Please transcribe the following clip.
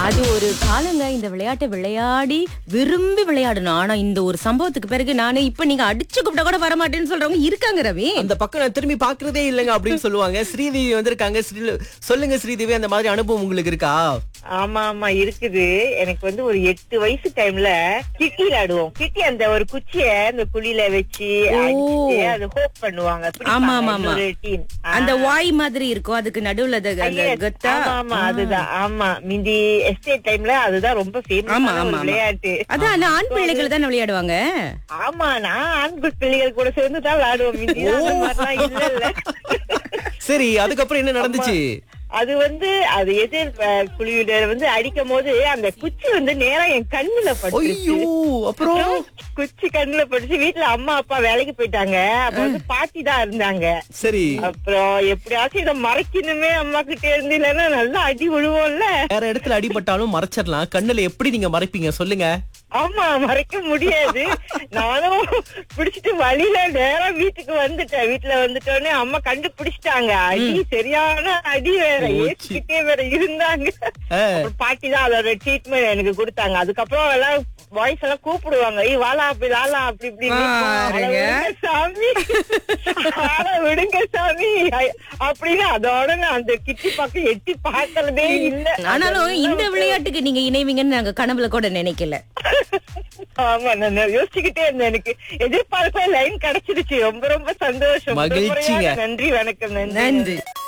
அது ஒரு காலங்க இந்த விளையாட்டை விளையாடி விரும்பி விளையாடணும் ஆனா இந்த ஒரு சம்பவத்துக்கு பிறகு நானு இப்ப நீங்க அடிச்சு கூப்பிட்டா கூட வர மாட்டேன்னு சொல்றவங்க இருக்காங்க ரவி அந்த பக்கம் நான் திரும்பி பாக்குறதே இல்லைங்க அப்படின்னு சொல்லுவாங்க ஸ்ரீதேவி வந்திருக்காங்க ஸ்ரீ- சொல்லுங்க ஸ்ரீதேவி அந்த மாதிரி அனுபவம் உங்களுக்கு இருக்கா ஆமா ஆமா இருக்குது எனக்கு வந்து ஒரு எட்டு வயசு டைம்ல கிட்டி விளையாடுவோம் கிட்டி அந்த ஒரு குச்சிய அந்த குழியில வச்சு அடிச்சுட்டு அது ஹோப் பண்ணுவாங்க ஆமா, ஆமா, ஆமா. டீம் அந்த வாய் மாதிரி இருக்கும் அதுக்கு நடுவுல அது- அந்த கத்தா ஆமா ஆமா அதுதான் ஆமா மிந்தி எஸ்டேட் டைம்ல அதுதான் ரொம்ப ஆமா, ஃபேமஸ் ஆமா, ஒரு ஆமா. விளையாட்டு அதான் அந்த ஆண் பிள்ளைகள் தானே விளையாடுவாங்க ஆமா நான் ஆண்குள் பிள்ளைகள் கூட சேர்ந்து தான் விளையாடுவோம் மிந்தி அந்த மாதிரிலாம் இல்ல இல்ல சரி அதுக்கப்புறம் என்ன நடந்துச்சு அது வந்து அது எதிர் அஹ், குழியில வந்து அடிக்கும் போது அந்த குச்சி வந்து நேரா என் கண்ணுல பட்டுச்சு ஐயோ அப்புறம் குச்சி கண்ணுல பட்டுச்சு வீட்டுல அம்மா அப்பா வேலைக்கு போயிட்டாங்க அப்ப வந்து பாட்டி தான் இருந்தாங்க சரி அப்புறம் எப்படியாச்சும் இதை மறைக்கணுமே அம்மா கிட்ட இருந்து இல்லைன்னா நல்லா அடி விழுவோம்ல வேற இடத்துல அடிபட்டாலும் மறைச்சிடலாம் கண்ணுல எப்படி நீங்க மறைப்பீங்க சொல்லுங்க ஆமா மறைக்க முடியாது நானும் பிடிச்சிட்டு வழியில நேரா வீட்டுக்கு வந்துட்டேன் வீட்டுல வந்துட்டோடனே அம்மா கண்டுபிடிச்சிட்டாங்க அடி சரியான அடி வேற போச்சு. ஏசிக்கிட்டே வேற இருந்தாங்க ஆ. அப்புறம் பாட்டி தான் அதோட ட்ரீட்மெண்ட் எனக்கு கொடுத்தாங்க அதுக்கப்புறம் எல்லாம் பாய்ஸ் எல்லாம் கூப்பிடுவாங்க ஏய் வாலா அப்படி லாலா அப்படி இப்படி பாருங்க. சாமி ஆள விடுங்க சாமி ஐ- அப்படின்னு அதோட நான் அந்த கிட்டி பக்கம் எட்டி பார்த்ததே இல்ல ஆனாலும் இந்த விளையாட்டுக்கு நீங்க இணைவீங்கன்னு நாங்க கனவுல கூட நினைக்கல ஆமா நான் யோசிச்சுக்கிட்டே இருந்தேன் எனக்கு எதிர்பார்ப்ப லைன் கிடைச்சிருச்சு ரொம்ப ரொம்ப சந்தோஷம் மகிழ்ச்சிங்க. நன்றி வணக்கம் நன்றி நன்றி